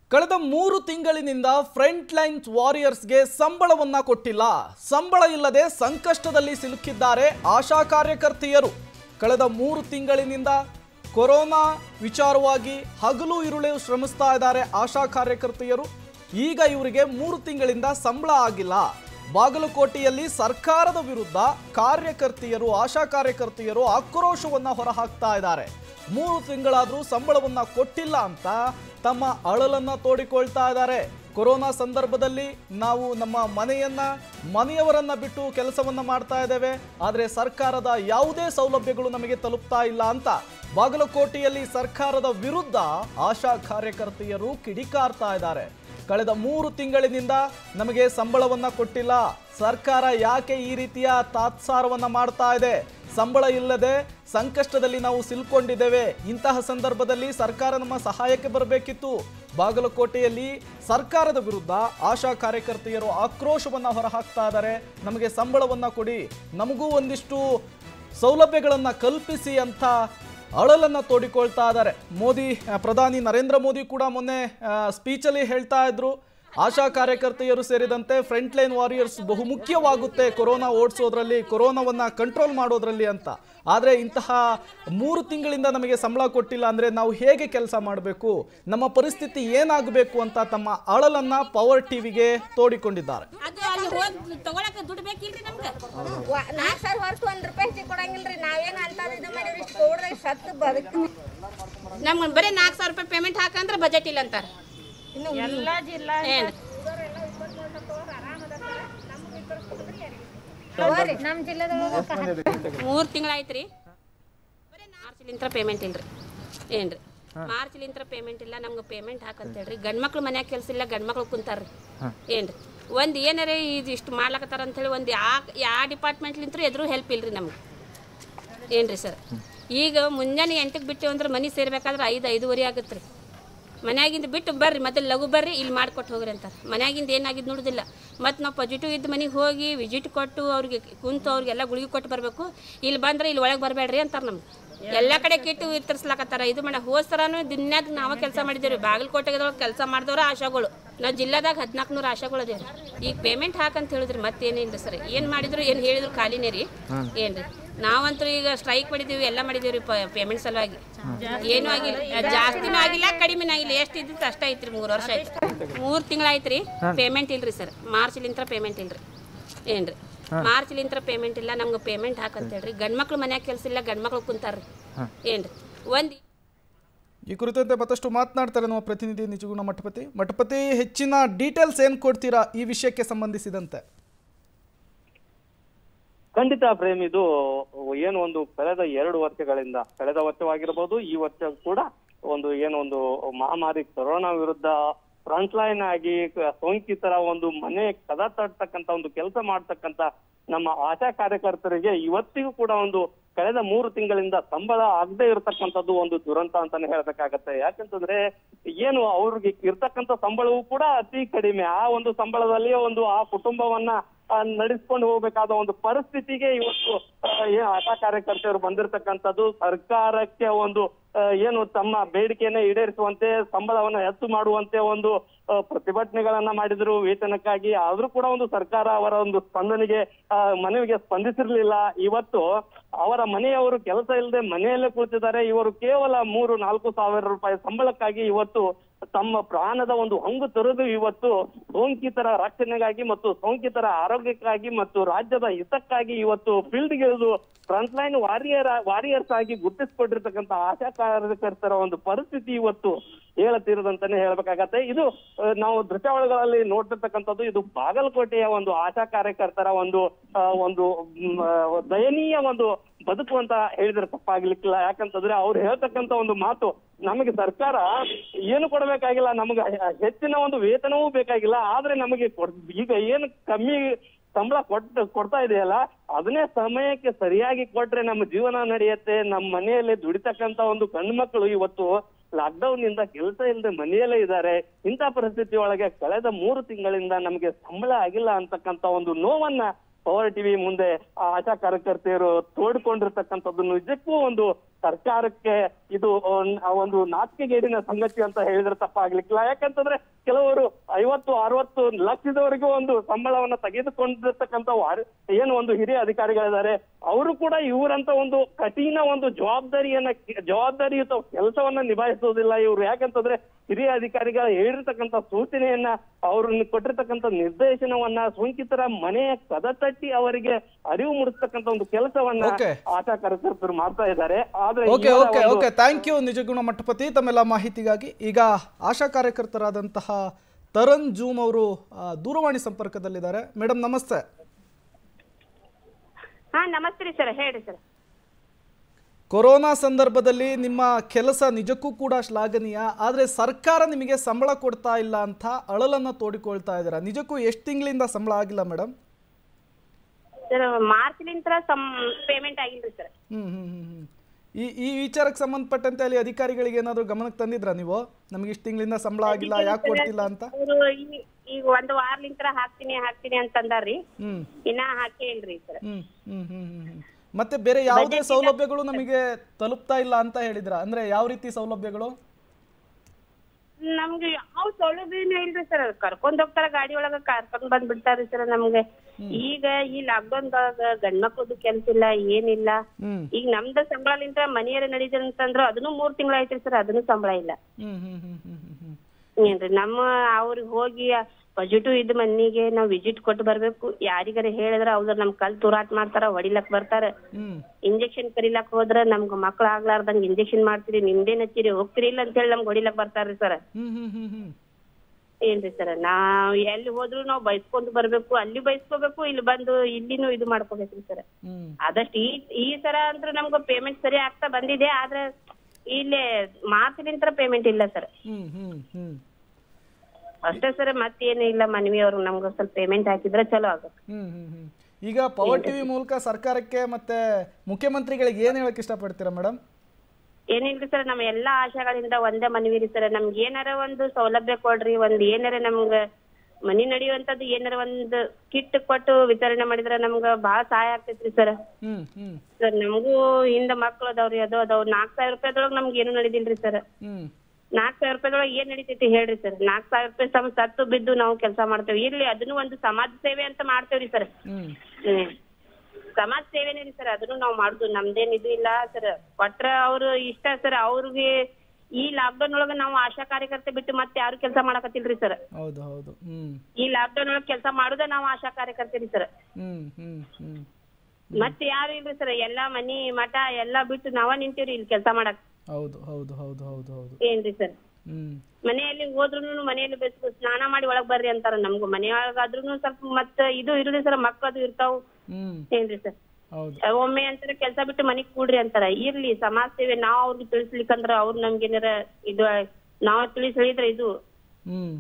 ಕಳೆದ ಮೂರು ತಿಂಗಳಿನಿಂದ ಫ್ರಂಟ್ ಲೈನ್ ವಾರಿಯರ್ಸ್ಗೆ ಸಂಬಳವನ್ನ ಕೊಟ್ಟಿಲ್ಲ ಸಂಬಳ ಇಲ್ಲದೆ ಸಂಕಷ್ಟದಲ್ಲಿ ಸಿಲುಕಿದ್ದಾರೆ ಆಶಾ ಕಾರ್ಯಕರ್ತೆಯರು ಕಳೆದ ಮೂರು ತಿಂಗಳಿನಿಂದ ಕೊರೋನಾ ವಿಚಾರವಾಗಿ ಹಗಲು ಇರುಳು ಶ್ರಮಿಸ್ತಾ ಇದ್ದಾರೆ ಆಶಾ ಕಾರ್ಯಕರ್ತೆಯರು ಈಗ ಇವರಿಗೆ ಮೂರು ತಿಂಗಳಿಂದ ಸಂಬಳ ಆಗಿಲ್ಲ ಬಾಗಲಕೋಟೆಯಲ್ಲಿ ಸರ್ಕಾರದ ವಿರುದ್ಧ ಕಾರ್ಯಕರ್ತೆಯರು ಆಶಾ ಕಾರ್ಯಕರ್ತೆಯರು ಆಕ್ರೋಶವನ್ನ ಹೊರಹಾಕ್ತಾ ಇದ್ದಾರೆ ಮೂರು ತಿಂಗಳಾದ್ರೂ ಸಂಬಳವನ್ನ ಕೊಟ್ಟಿಲ್ಲ ಅಂತ ತಮ್ಮ ಅಳಲನ್ನ ತೋಡಿಕೊಳ್ತಾ ಇದ್ದಾರೆ ಕೊರೋನಾ ಸಂದರ್ಭದಲ್ಲಿ ನಾವು ನಮ್ಮ ಮನೆಯನ್ನ ಮನೆಯವರನ್ನ ಬಿಟ್ಟು ಕೆಲಸವನ್ನ ಮಾಡ್ತಾ ಇದ್ದೇವೆ ಆದರೆ ಸರ್ಕಾರದ ಯಾವುದೇ ಸೌಲಭ್ಯಗಳು ನಮಗೆ ತಲುಪ್ತಾ ಇಲ್ಲ ಅಂತ ಬಾಗಲಕೋಟೆಯಲ್ಲಿ ಸರ್ಕಾರದ ವಿರುದ್ಧ ಆಶಾ ಕಾರ್ಯಕರ್ತೆಯರು ಕಿಡಿಕಾರ್ತಾ ಇದ್ದಾರೆ ಕಳೆದ ಮೂರು ತಿಂಗಳಿನಿಂದ ನಮಗೆ ಸಂಬಳವನ್ನ ಕೊಟ್ಟಿಲ್ಲ ಸರ್ಕಾರ ಯಾಕೆ ಈ ರೀತಿಯ ತಾತ್ಸಾರವನ್ನ ಮಾಡ್ತಾ ಇದೆ ಸಂಬಳ ಇಲ್ಲದೆ ಸಂಕಷ್ಟದಲ್ಲಿ ನಾವು ಸಿಲ್ಕೊಂಡಿದ್ದೇವೆ ಇಂತಹ ಸಂದರ್ಭದಲ್ಲಿ ಸರ್ಕಾರ ನಮ್ಮ ಸಹಾಯಕ್ಕೆ ಬರಬೇಕಿತ್ತು ಬಾಗಲಕೋಟೆಯಲ್ಲಿ ಸರ್ಕಾರದ ವಿರುದ್ಧ ಆಶಾ ಕಾರ್ಯಕರ್ತೆಯರು ಆಕ್ರೋಶವನ್ನ ಹೊರಹಾಕ್ತಾ ಇದ್ದಾರೆ ನಮಗೆ ಸಂಬಳವನ್ನ ಕೊಡಿ ನಮಗೂ ಒಂದಿಷ್ಟು ಸೌಲಭ್ಯಗಳನ್ನ ಕಲ್ಪಿಸಿ ಅಂತ ಅಳಲನ್ನ ತೋಡಿಕೊಳ್ತಾ ಇದ್ದಾರೆ ಮೋದಿ ಆ, ಪ್ರಧಾನಿ ನರೇಂದ್ರ ಮೋದಿ ಕೂಡ ಮೊನ್ನೆ ಸ್ಪೀಚಲ್ಲಿ ಹೇಳ್ತಾ ಇದ್ರು ಆಶಾ ಕಾರ್ಯಕರ್ತೆಯರು ಸೇರಿದಂತೆ ಫ್ರಂಟ್ ಲೈನ್ ವಾರಿಯರ್ಸ್ ಬಹುಮುಖ್ಯವಾಗುತ್ತೆ ಕೊರೋನಾ ಓಡಿಸೋದ್ರಲ್ಲಿ ಕೊರೋನಾವನ್ನ ಕಂಟ್ರೋಲ್ ಮಾಡೋದ್ರಲ್ಲಿ ಅಂತ ಆದರೆ ಇಂತಹ ಮೂರು ತಿಂಗಳಿಂದ ನಮಗೆ ಸಂಬಳ ಕೊಟ್ಟಿಲ್ಲ ಅಂದರೆ ನಾವು ಹೇಗೆ ಕೆಲಸ ಮಾಡಬೇಕು ನಮ್ಮ ಪರಿಸ್ಥಿತಿ ಏನಾಗಬೇಕು ಅಂತ ತಮ್ಮ ಅಳಲನ್ನ ಪವರ್ ಟಿವಿಗೆ ತೋಡಿಕೊಂಡಿದ್ದಾರೆ ಅದು ಅಲ್ಲಿ ಹೋಗಿ ತಗೊಳಕ ದುಡ್ಡು ಬೇಕಿಲ್ರಿ ನಮ್ಗೆ ನಾಲ್ಕು ಸಾವಿರ ಹೊರತು ಒಂದ್ ರೂಪಾಯಿ ಹೆಚ್ಚಿಗೆ ಕೊಡಂಗಿಲ್ರಿ ನಾವೇನ್ ಅಂತ ಇದು ಮಾಡಿವ್ರಿ ಇಷ್ಟು ಕೊಡ್ರಿ ಸತ್ತು ಬದುಕು ನಮ್ಗೆ ಬರೀ ನಾಲ್ಕು ಸಾವಿರ ರೂಪಾಯಿ ಪೇಮೆಂಟ್ ಹಾಕಂದ್ರೆ ಬಜೆಟ್ ಇಲ್ಲ ಅಂತಾರ ಎಲ್ಲಾ ಜಿಲ್ಲಾ ಏನು ನಮ್ ಜಿಲ್ಲೆದೊಳಗ ಮೂರು ತಿಂಗಳಾಯ್ತು ರೀ ಬರೀ ಮಾರ್ಚ್ಲಿಂತ್ರ ಪೇಮೆಂಟ್ ಇಲ್ರಿ ಏನ್ರಿ ಮಾರ್ಚ್ಲಿಂತ್ರ ಪೇಮೆಂಟ್ ಇಲ್ಲ ನಮ್ಗೆ ಪೇಮೆಂಟ್ ಹಾಕಂತ ಹೇಳ್ರಿ ಗಂಡ್ಮಕ್ಳು ಮನ್ಯಾಗ ಕೆಲಸ ಇಲ್ಲ ಗಂಡ್ಮಕ್ಳು ಕುಂತಾರ್ರಿ ಏನ್ರಿ ಒಂದು ಏನಾರೇ ಇದು ಇಷ್ಟು ಮಾಡ್ಲಕತ್ತಾರ ಅಂತೇಳಿ ಒಂದು ಯಾ ಯಾವ ಡಿಪಾರ್ಟ್ಮೆಂಟ್ಲಿಂತ್ರ ಎದುರು ಹೆಲ್ಪ್ ಇಲ್ರಿ ನಮ್ಗೆ ಏನ್ರಿ ಸರ್ ಈಗ ಮುಂಜಾನೆ ಎಂಟಕ್ಕೆ ಬಿಟ್ಟು ಅಂದ್ರೆ ಮನೆ ಸೇರ್ಬೇಕಾದ್ರೆ ಐದು ಐದುವರೆ ಆಗುತ್ತೆ ರೀ ಮನ್ಯಾಗಿಂದ ಬಿಟ್ಟು ಬರ್ರಿ ಮತ್ತೆ ಲಘು ಬರ್ರಿ ಇಲ್ಲಿ ಮಾಡಿಕೊಟ್ಟು ಹೋಗ್ರಿ ಅಂತಾರೆ ಮನ್ಯಾಗಿಂದ ಏನಾಗಿದ್ದು ನೋಡುದಿಲ್ಲ ಮತ್ತು ನಾವು ಪಾಸಿಟಿವ್ ಇದ್ದ ಮನೆಗೆ ಹೋಗಿ ವಿಸಿಟ್ ಕೊಟ್ಟು ಅವ್ರಿಗೆ ಕುಂತು ಅವ್ರಿಗೆಲ್ಲ ಗುಳಿಗೆ ಕೊಟ್ಟು ಬರಬೇಕು ಇಲ್ಲಿ ಬಂದ್ರೆ ಇಲ್ಲಿ ಒಳಗೆ ಬರಬೇಡ್ರಿ ಅಂತಾರೆ ನಮ್ಗೆ ಎಲ್ಲ ಕಡೆ ಕಿಟ್ಟು ವಿತರಿಸ್ಲಾಕತ್ತಾರ ಇದು ಮಾಡ ಹೋದ ಸರನು ದಿನಾದ ನಾವು ಕೆಲಸ ಮಾಡಿದ್ದೇವೆ ಬಾಗಲಕೋಟೆದೊಳಗೆ ಕೆಲಸ ಮಾಡಿದವ್ರ ಆಶಾಗಳು ನಾವು ಜಿಲ್ಲಾದಾಗ ಹದಿನಾಲ್ಕು ನೂರು ಆಶಾಗಳು ಅದೇವ್ರಿ ಈಗ ಪೇಮೆಂಟ್ ಹಾಕಂತ ಹೇಳಿದ್ರಿ ಮತ್ತೇನಿಲ್ಲ ಸರ್ ಏನು ಮಾಡಿದ್ರು ಏನು ಹೇಳಿದ್ರು ಖಾಲಿನೇ ರೀ ಏನ್ರಿ ನಾವಂತೂ ಈಗ ಸ್ಟ್ರೈಕ್ ಮಾಡಿದೀವಿ ಎಲ್ಲ ಮಾಡಿದೀವಿ ರೀ ಪೇಮೆಂಟ್ ಸಲುವಾಗಿ ಏನೂ ಆಗಿಲ್ಲ ಜಾಸ್ತಿನೂ ಆಗಿಲ್ಲ ಕಡಿಮೆನೂ ಆಗಿಲ್ಲ ಎಷ್ಟು ಇದ್ದಿತ್ತು ಅಷ್ಟೇ ಐತ್ರಿ ಮೂರು ವರ್ಷ ಆಯ್ತು ಮೂರು ತಿಂಗಳಾಯ್ತು ರೀ ಪೇಮೆಂಟ್ ಇಲ್ರಿ ಸರ್ ಮಾರ್ಚ್ಲಿಂತ್ರ ಪೇಮೆಂಟ್ ಇಲ್ರಿ ಏನ್ರಿ ಮಾರ್ಚ್ಲಿಂತ್ರ ಪೇಮೆಂಟ್ ಇಲ್ಲ ನಮ್ಗೆ ಪೇಮೆಂಟ್ ಹಾಕಂತ ಹೇಳ್ರಿ ಗಂಡ್ಮಕ್ಳು ಮನ್ಯಾಗ ಕೆಲಸ ಇಲ್ಲ ಗಂಡ್ಮಕ್ಳು ಕುಂತಾರ್ರಿ ಏನ್ರಿ ಒಂದು ಈ ಕುರಿತಂತೆ ಮತ್ತಷ್ಟು ಮಾತನಾಡ್ತಾರೆ ನಮ್ಮ ಪ್ರತಿನಿಧಿ ನಿಜಗುಣ ಮಠಪತಿ ಮಠಪತಿ ಹೆಚ್ಚಿನ ಡೀಟೇಲ್ಸ್ ಏನು ಕೊಡ್ತೀರಾ ಈ ವಿಷಯಕ್ಕೆ ಸಂಬಂಧಿಸಿದಂತೆ ಖಂಡಿತ ಪ್ರೇಮ್ ಇದು ಏನು ಒಂದು ಕಳೆದ ಎರಡು ವರ್ಷಗಳಿಂದ ಕಳೆದ ವರ್ಷವಾಗಿರ್ಬೋದು ಈ ವರ್ಷ ಕೂಡ ಒಂದು ಏನು ಒಂದು ಮಹಾಮಾರಿ ಕೊರೋನಾ ವಿರುದ್ಧ ಫ್ರಂಟ್ ಲೈನ್ ಆಗಿ ಕ- ಸೋಂಕಿತರ ಒಂದು ಮನೆ ಕದ ತಟ್ಟತಕ್ಕಂತ ಒಂದು ಕೆಲಸ ಮಾಡ್ತಕ್ಕಂತ ನಮ್ಮ ಆಶಾ ಕಾರ್ಯಕರ್ತರಿಗೆ ಇವತ್ತಿಗೂ ಕೂಡ ಒಂದು ಕಳೆದ ಮೂರು ತಿಂಗಳಿಂದ ಸಂಬಳ ಆಗದೆ ಇರತಕ್ಕಂಥದ್ದು ಒಂದು ದುರಂತ ಅಂತಾನೆ ಹೇಳ್ಬೇಕಾಗತ್ತೆ ಯಾಕಂತಂದ್ರೆ ಏನು ಅವ್ರಿಗೆ ಇರ್ತಕ್ಕಂಥ ಸಂಬಳವೂ ಕೂಡ ಅತಿ ಕಡಿಮೆ ಆ ಒಂದು ಸಂಬಳದಲ್ಲಿ ಒಂದು ಆ ಕುಟುಂಬವನ್ನ ಆ, ನಡೆಸ್ಕೊಂಡು ಹೋಗ್ಬೇಕಾದ ಒಂದು ಪರಿಸ್ಥಿತಿಗೆ ಇವತ್ತು ಆ, ಏನು ಆಶಾ ಕಾರ್ಯಕರ್ತೆಯರು ಬಂದಿರತಕ್ಕಂಥದ್ದು ಸರ್ಕಾರಕ್ಕೆ ಒಂದು ಆ, ಏನು ತಮ್ಮ ಬೇಡಿಕೆಯನ್ನ ಈಡೇರಿಸುವಂತೆ ಸಂಬಳವನ್ನ ಹೆಚ್ಚು ಮಾಡುವಂತೆ ಒಂದು ಆ, ಪ್ರತಿಭಟನೆಗಳನ್ನ ಮಾಡಿದ್ರು ವೇತನಕ್ಕಾಗಿ ಆದ್ರೂ ಕೂಡ ಒಂದು ಸರ್ಕಾರ ಅವರ ಒಂದು ಸ್ಪಂದನೆಗೆ ಆ, ಮನವಿಗೆ ಸ್ಪಂದಿಸಿರ್ಲಿಲ್ಲ ಇವತ್ತು ಅವರ ಮನೆಯವರು ಕೆಲಸ ಇಲ್ಲದೆ ಮನೆಯಲ್ಲೇ ಕುಳಿತಿದ್ದಾರೆ ಇವರು ಕೇವಲ ಮೂರು ನಾಲ್ಕು ಸಾವಿರ ರೂಪಾಯಿ ಸಂಬಳಕ್ಕಾಗಿ ಇವತ್ತು ತಮ್ಮ ಪ್ರಾಣದ ಒಂದು ಹಂಗು ತೊರೆದು ಇವತ್ತು ಸೋಂಕಿತರ ರಕ್ಷಣೆಗಾಗಿ ಮತ್ತು ಸೋಂಕಿತರ ಆರೋಗ್ಯಕ್ಕಾಗಿ ಮತ್ತು ರಾಜ್ಯದ ಹಿತಕ್ಕಾಗಿ ಇವತ್ತು ಫೀಲ್ಡ್ಗೆ ಇಳಿದು ಫ್ರಂಟ್ ಲೈನ್ ವಾರಿಯರ್ ವಾರಿಯರ್ಸ್ ಆಗಿ ಗುರುತಿಸಿಕೊಂಡಿರ್ತಕ್ಕಂಥ ಆಶಾ ಕಾರ್ಯಕರ್ತರ ಒಂದು ಪರಿಸ್ಥಿತಿ ಇವತ್ತು ಹೇಳತೀರದಂತಾನೆ ಹೇಳ್ಬೇಕಾಗತ್ತೆ ಇದು ಆ, ನಾವು ದೃಶ್ಯಾವಳಿಗಳಲ್ಲಿ ನೋಡ್ತಿರ್ತಕ್ಕಂಥದ್ದು ಇದು ಬಾಗಲಕೋಟೆಯ ಒಂದು ಆಶಾ ಕಾರ್ಯಕರ್ತರ ಒಂದು ಆ, ಒಂದು ಮ್, ಆ, ದಯನೀಯ ಒಂದು ಬದುಕು ಅಂತ ಹೇಳಿದ್ರೆ ತಪ್ಪಾಗ್ಲಿಕ್ಕಿಲ್ಲ ಯಾಕಂತಂದ್ರೆ ಅವ್ರು ಹೇಳ್ತಕ್ಕಂತ ಒಂದು ಮಾತು ನಮಗೆ ಸರ್ಕಾರ ಏನು ಕೊಡಬೇಕಾಗಿಲ್ಲ ನಮಗೆ ಹೆಚ್ಚಿನ ಒಂದು ವೇತನವೂ ಬೇಕಾಗಿಲ್ಲ ಆದ್ರೆ ನಮಗೆ ಕೊಡ್- ಈಗ ಏನು ಕಮ್ಮಿ ಸಂಬಳ ಕೊಟ್ ಕೊಡ್ತಾ ಇದೆಯಲ್ಲ ಅದನ್ನೇ ಸಮಯಕ್ಕೆ ಸರಿಯಾಗಿ ಕೊಟ್ರೆ ನಮ್ಮ ಜೀವನ ನಡೆಯುತ್ತೆ ನಮ್ಮ ಮನೆಯಲ್ಲಿ ದುಡಿತಕ್ಕಂತ ಒಂದು ಗಂಡು ಮಕ್ಕಳು ಇವತ್ತು ಲಾಕ್ಡೌನ್ ನಿಂದ ಕೆಲಸ ಇಲ್ಲದೆ ಮನೆಯಲ್ಲೇ ಇದ್ದಾರೆ ಇಂಥ ಪರಿಸ್ಥಿತಿ ಒಳಗೆ ಕಳೆದ ಮೂರು ತಿಂಗಳಿಂದ ನಮಗೆ ಸಂಬಳ ಆಗಿಲ್ಲ ಅಂತಕ್ಕಂತ ಒಂದು ನೋವನ್ನ ಪವರ್ ಟಿವಿ ಮುಂದೆ ಆ ಆಶಾ ಕಾರ್ಯಕರ್ತೆಯರು ತೋಡ್ಕೊಂಡಿರ್ತಕ್ಕಂಥದ್ದು ನಿಜಕ್ಕೂ ಒಂದು ಸರ್ಕಾರಕ್ಕೆ ಇದು ಒಂದ್- ಒಂದು ನಾಚಿಕೆಗೇಡಿನ ಸಂಗತಿ ಅಂತ ಹೇಳಿದ್ರೆ ತಪ್ಪಾಗ್ಲಿಕ್ಕಿಲ್ಲ ಯಾಕಂತಂದ್ರೆ ಕೆಲವರು ಐವತ್ತು ಅರವತ್ತು ಲಕ್ಷದವರೆಗೂ ಒಂದು ಸಂಬಳವನ್ನ ತೆಗೆದುಕೊಂಡಿರ್ತಕ್ಕಂಥ ವಾರ- ಏನು ಒಂದು ಹಿರಿಯ ಅಧಿಕಾರಿಗಳಿದ್ದಾರೆ ಅವರು ಕೂಡ ಇವರಂತ ಒಂದು ಕಠಿಣ ಒಂದು ಜವಾಬ್ದಾರಿಯನ್ನ ಜವಾಬ್ದಾರಿಯುತ ಕೆಲಸವನ್ನ ನಿಭಾಯಿಸುವುದಿಲ್ಲ ಇವರು ಯಾಕಂತಂದ್ರೆ ಹಿರಿಯ ಅಧಿಕಾರಿಗಳ ಹೇಳಿರ್ತಕ್ಕಂಥ ಸೂಚನೆಯನ್ನ ಅವ್ರನ್ನ ಕೊಟ್ಟಿರ್ತಕ್ಕಂಥ ನಿರ್ದೇಶನವನ್ನ ಸೋಂಕಿತರ ಮನೆಯ ಕದ ತಟ್ಟಿ ಅವರಿಗೆ ಅರಿವು ಮೂಡಿಸ್ತಕ್ಕಂಥ ಒಂದು ಕೆಲಸವನ್ನ Okay. ಆಶಾ ಕಾರ್ಯಕರ್ತರು ಮಾಡ್ತಾ ಇದ್ದಾರೆ ಆದ್ರೆ ಓಕೆ ಇವರ ಓಕೆ ಒಂದು- okay thank you Nijaguna Mathapati ತಮ್ಮೆಲ್ಲ ಮಾಹಿತಿಗಾಗಿ ಈಗ ಆಶಾ ಕಾರ್ಯಕರ್ತರಾದಂತಹ ತರಣ್ ಜೂಮ್ ಅವರು ಆ, ದೂರವಾಣಿ ಸಂಪರ್ಕದಲ್ಲಿದ್ದಾರೆ ಮೇಡಮ್ ನಮಸ್ತೆ ಹಾ ನಮಸ್ತೆ ರೀ ಸರ್ ಹೇಳ್ರಿ ಸರ್ ಕೊರೋನಾ ಸಂದರ್ಭದಲ್ಲಿ ನಿಮ್ಮ ಕೆಲಸ ನಿಜಕ್ಕೂ ಕೂಡ ಶ್ಲಾಘನೀಯ ಆದರೆ ಸರ್ಕಾರ ನಿಮಗೆ ಸಂಬಳ ಕೊಡ್ತಾ ಇಲ್ಲ ಅಂತ ಅಳಲನ್ನು ತೋಡಿಕೊಳ್ತಾ ಇದ್ದೀರಾ ನಿಜಕ್ಕೂ ಎಷ್ಟು ತಿಂಗಳಿಂದ ಸಂಬಳ ಆಗಿಲ್ಲ ಮೇಡಮ್ ಸರ್ ಮಾರ್ಚ್ಲಿಂತ್ರ ಸಮ್ ಪೇಮೆಂಟ್ ಆಗಿಲ್ರಿ ಸರ್ ಹ್ಮ್ ಹ್ಮ್ ಹ್ಮ್ ಹ್ಮ್. ಈ ಈ ವಿಚಾರಕ್ಕೆ ಸಂಬಂಧಪಟ್ಟಂತೆ ಅಲ್ಲಿ ಅಧಿಕಾರಿಗಳಿಗೆ ಏನಾದರೂ ಗಮನಕ್ಕೆ ತಂದಿದ್ರಾ ನೀವು ನಮಗೆ ಇಷ್ಟು ತಿಂಗಳಿಂದ ಸಂಬಳ ಆಗಿಲ್ಲ ಯಾಕೆ ಕೊಡ್ತಿಲ್ಲ ಅಂತ ಅವರು ಈಗ ಒಂದು ವಾರ್ಲಿಂತ್ರ ಹಾಕ್ತೀನಿ ಹಾಕ್ತೀನಿ ಅಂತಂದಾರ್ರಿ ಹ್ಮ್ ಇನ್ನ ಹಾಕೇ ಇಲ್ರಿ ಸರ್ ಹ್ಮ್ ಹ್ಮ್ ಹ್ಮ್ ಹ್ಮ್ ಹ್ಮ್. ಮತ್ತೆ ಬೇರೆ ಯಾವುದೇ ಸೌಲಭ್ಯಗಳು ನಮಗೆ ತಲುಪ್ತಾ ಇಲ್ಲ ಅಂತ ಹೇಳಿದ್ರ ಅಂದ್ರೆ ಯಾವ ರೀತಿ ಸೌಲಭ್ಯಗಳು ನಮ್ಗೆ ಯಾವ ಸೌಲಭ್ಯನೂ ಇಲ್ರಿ ಸರ್ ಕರ್ಕೊಂಡ್ ಹೋಗ್ತಾರ ಗಾಡಿ ಒಳಗ ಕರ್ಕೊಂಡ್ ಬಂದ್ ಬಿಡ್ತಾರ್ರಿ ಸರ್ ನಮ್ಗೆ ಈಗ ಈ ಲಾಕ್ಡೌನ್ ದಾಗ ಗಂಡ್ಮಕ್ಳದ್ದು ಕೆಲ್ಸ ಇಲ್ಲ ಏನಿಲ್ಲ ಹ್ಮ್ ಈಗ ನಮ್ದ ಸಂಬಳಲಿಂತ್ರ ಮನೆಯರ ನಡೀತದೆ ಅಂತಂದ್ರ ಅದನ್ನು ಮೂರ್ ತಿಂಗಳ ಐತ್ರಿ ಸರ್ ಅದನ್ನು ಸಂಬಳ ಇಲ್ಲ ಹ್ಮ್ ಹ್ಮ್ ಹ್ಮ್ ಹ್ಮ್ ಹ್ಮ್ ಹ್ಮ್ ಏನ್ರಿ ನಮ್ಮ ಅವ್ರಿಗೆ ಹೋಗಿ ಪಾಸಿಟಿವ್ ಇದ್ದ ಮನಿಗೆ ನಾವ್ ವಿಸಿಟ್ ಕೊಟ್ಟು ಬರ್ಬೇಕು ಯಾರಿಗಾರ ಹೇಳಿದ್ರ ಅವ್ರ ನಮ್ ಕಲ್ ತೂರಾಟ ಮಾಡ್ತಾರ ಹೊಡಿಲಕ್ ಬರ್ತಾರ ಹ್ಮ್ ಇಂಜೆಕ್ಷನ್ ಕರಿಲಕ್ ಹೋದ್ರ ನಮ್ಗ ಮಕ್ಳ ಆಗ್ಲಾರ್ದಂಗ ಇಂಜೆಕ್ಷನ್ ಮಾಡ್ತೀರಿ ನಿಮ್ದೇನ್ ಹಚ್ಚಿರಿ ಹೋಗ್ತೀರಿ ಇಲ್ಲ ಅಂತ ಹೇಳಿ ನಮ್ಗ್ ಹೊಡಿಲಕ್ ಬರ್ತಾರ್ರಿ ಸರ್ ಹ್ಮ್ ಹ್ಮ್ ಹ್ಮ್ ಹ್ಮ್ ಏನ್ರಿ ಸರ್ ನಾವ್ ಎಲ್ಲಿ ಹೋದ್ರು ನಾವ್ ಬೈಸ್ಕೊಂಡ್ ಬರ್ಬೇಕು ಅಲ್ಲಿ ಬೈಸ್ಕೋಬೇಕು ಇಲ್ಲಿ ಬಂದು ಇಲ್ಲಿನೂ ಇದು ಮಾಡ್ಕೋಬೇಕ್ರಿ ಸರ್ ಹ್ಮ್ ಆದಷ್ಟು ಈ ಈ ಸರ ಅಂದ್ರ ನಮ್ಗ ಪೇಮೆಂಟ್ ಸರಿ ಆಗ್ತಾ ಬಂದಿದೆ ಆದ್ರೆ ಇಲ್ಲೇ ಮಾತಿನಿಂತ್ರ ಪೇಮೆಂಟ್ ಇಲ್ಲ ಸರ್ ಹ್ಮ್ ಹ್ಮ್ ಹ್ಮ್ ಅಷ್ಟೇ ಸರ್ ಮತ್ತೇನು ಇಲ್ಲ ಮನವಿ ಅವ್ರು ನಮ್ಗೆ ಸ್ವಲ್ಪ ಪೇಮೆಂಟ್ ಹಾಕಿದ್ರೆ ಚಲೋ ಆಗುತ್ತೆ ಹ್ಮ್ ಹ್ಮ್ ಹ್ಮ್ ಈಗ ಪವರ್ ಟಿವಿ ಮೂಲಕ ಸರ್ಕಾರಕ್ಕೆ ಮತ್ತೆ ಮುಖ್ಯಮಂತ್ರಿಗಳಿಗೆ ಏನ್ ಹೇಳಕ್ ಇಷ್ಟಪಡ್ತೀರಾ ಮೇಡಮ್ ಏನಿಲ್ರಿ ಸರ್ ನಮ್ಮ ಎಲ್ಲಾ ಆಶಾಗಳಿಂದ ಒಂದೇ ಮನವಿ ರೀ ಸರ್ ನಮ್ಗೆ ಏನಾರ ಒಂದು ಸೌಲಭ್ಯ ಕೊಡ್ರಿ ಒಂದ್ ಏನಾರ ನಮ್ಗ ಮನಿ ನಡೆಯುವಂತದ್ದು ಏನಾರ ಒಂದ್ ಕಿಟ್ ಕೊಟ್ಟು ವಿತರಣೆ ಮಾಡಿದ್ರ ನಮ್ಗ ಬಾಳ ಸಹಾಯ ಆಗ್ತೈತ್ರಿ ಸರ್ ಹ್ಮ್ ಹ್ಮ್ ಸರ್ ನಮಗೂ ಹಿಂದ ಮಕ್ಳು ಅದಾವ್ರಿ ಅದು ಅದಾವ್ ನಾಲ್ಕ್ ಸಾವಿರ ರೂಪಾಯಿದೊಳಗ್ ನಮ್ಗೆ ಏನು ನಡಿದಿಲ್ರಿ ಸರ್ ಹ್ಮ್ ನಾಲ್ಕ್ ಸಾವಿರ ರೂಪಾಯಿದೊಳಗೆ ಏನ್ ನಡೀತೈತಿ ಹೇಳ್ರಿ ಸರ್ ನಾಲ್ಕ್ ಸಾವಿರ ರೂಪಾಯಿ ಸಮ ಸತ್ತು ಬಿದ್ದು ನಾವು ಕೆಲಸ ಮಾಡ್ತೇವೆ ಇರ್ಲಿ ಅದನ್ನು ಒಂದು ಸಮಾಜ ಸೇವೆ ಅಂತ ಮಾಡ್ತೇವ್ರಿ ಸರ್ ಹ್ಮ್ ಹ್ಮ್ ಸಮಾಜ ಸೇವೆನೇ ರೀ ಸರ್ ಅದನ್ನು ನಾವ್ ಮಾಡುದು ನಮ್ದೇನ್ ಇದು ಇಲ್ಲ ಸರ್ ಕೊಟ್ರ ಅವ್ರು ಇಷ್ಟ ಸರ್ ಅವ್ರಿಗೆ ಈ ಲಾಕ್ಡೌನ್ ಒಳಗ ನಾವು ಆಶಾ ಕಾರ್ಯಕರ್ತೆ ಬಿಟ್ಟು ಮತ್ತೆ ಯಾರು ಕೆಲಸ ಮಾಡಕತ್ತಿಲ್ರಿ ಸರ್ ಹೌದು ಹೌದು ಹ್ಮ್ ಈ ಲಾಕ್ಡೌನ್ ಒಳಗ ಕೆಲಸ ಮಾಡುದ ನಾವು ಆಶಾ ಕಾರ್ಯಕರ್ತೆ ರೀ ಸರ್ ಹ್ಮ್ ಹ್ಮ್ ಹ್ಮ್ ಮತ್ತೆ ಯಾರು ಇಲ್ರಿ ಸರ್ ಎಲ್ಲಾ ಮನಿ ಮಠ ಎಲ್ಲಾ ಬಿಟ್ಟು ನಾವ ನಿಂತೀವ್ರಿ ಇಲ್ಲಿ ಕೆಲಸ ಮಾಡಕ್ ಹೌದು ಹೌದು ಹೌದು ಹೌದು ಹೌದು ಏನ್ರಿ ಸರ್ ಹ್ಮ್ ಮನೆಯಲ್ಲಿ ಹೋದ್ರು ಮನೆಯಲ್ಲಿ ಬೆಸ್ಕು ಸ್ನಾನ ಮಾಡಿ ಒಳಗ್ ಬರ್ರಿ ಅಂತಾರ ನಮ್ಗೂ ಮನೆಯೊಳಗಾದ್ರೂ ಸ್ವಲ್ಪ ಮತ್ತ ಇದು ಇರುದ್ರಿ ಸರ್ ಮಕ್ಕಳದು ಇರ್ತಾವ್ ಹ್ಮ್ ಏನ್ರಿ ಸರ್ ಹೌದು ಒಮ್ಮೆ ಅಂತಾರ ಕೆಲ್ಸ ಬಿಟ್ಟು ಮನಿಗ್ ಕೂಡ್ರಿ ಅಂತಾರ ಇರ್ಲಿ ಸಮಾಜ ಸೇವೆ ನಾವ್ ಅವ್ರಿಗೆ ತಿಳಿಸ್ಲಿಕ್ಕಂದ್ರ ಅವ್ರು ನಮ್ಗೆ ಏನಾರ ಇದು ನಾವ್ ತಿಳಿಸ್ ಹೇಳಿದ್ರ ಇದು ಹ್ಮ್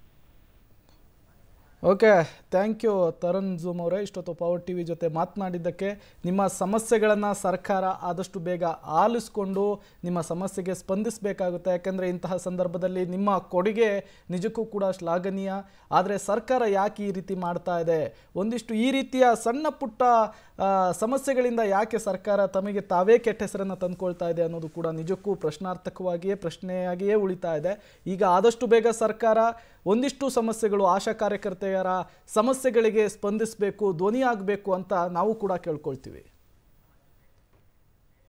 ಓಕೆ ಥ್ಯಾಂಕ್ ಯು ತರುಣ್ ಜೂಮ್ ಅವರೇ ಇಷ್ಟೊತ್ತು ಪವರ್ ಟಿ ವಿ ಜೊತೆ ಮಾತನಾಡಿದ್ದಕ್ಕೆ ನಿಮ್ಮ ಸಮಸ್ಯೆಗಳನ್ನು ಸರ್ಕಾರ ಆದಷ್ಟು ಬೇಗ ಆಲಿಸ್ಕೊಂಡು ನಿಮ್ಮ ಸಮಸ್ಯೆಗೆ ಸ್ಪಂದಿಸಬೇಕಾಗುತ್ತೆ ಯಾಕೆಂದರೆ ಇಂತಹ ಸಂದರ್ಭದಲ್ಲಿ ನಿಮ್ಮ ಕೊಡುಗೆ ನಿಜಕ್ಕೂ ಕೂಡ ಶ್ಲಾಘನೀಯ ಆದರೆ ಸರ್ಕಾರ ಯಾಕೆ ಈ ರೀತಿ ಮಾಡ್ತಾ ಇದೆ ಒಂದಿಷ್ಟು ಈ ರೀತಿಯ ಸಣ್ಣ ಪುಟ್ಟ ಆ, ಸಮಸ್ಯೆಗಳಿಂದ ಯಾಕೆ ಸರ್ಕಾರ ತಮಗೆ ತಾವೇ ಕೆಟ್ಟ ಹೆಸರನ್ನು ತಂದುಕೊಳ್ತಾ ಇದೆ ಅನ್ನೋದು ಕೂಡ ನಿಜಕ್ಕೂ ಪ್ರಶ್ನಾರ್ಥಕವಾಗಿಯೇ ಪ್ರಶ್ನೆಯಾಗಿಯೇ ಉಳಿತಾ ಇದೆ ಈಗ ಆದಷ್ಟು ಬೇಗ ಸರ್ಕಾರ ಒಂದಿಷ್ಟು ಸಮಸ್ಯೆಗಳು ಆಶಾ ಕಾರ್ಯಕರ್ತೆಯರ ಸಮಸ್ಯೆಗಳಿಗೆ ಸ್ಪಂದಿಸಬೇಕು ಧ್ವನಿ ಆಗಬೇಕು ಅಂತ ನಾವು ಕೂಡ ಕೇಳ್ಕೊಳ್ತೀವಿ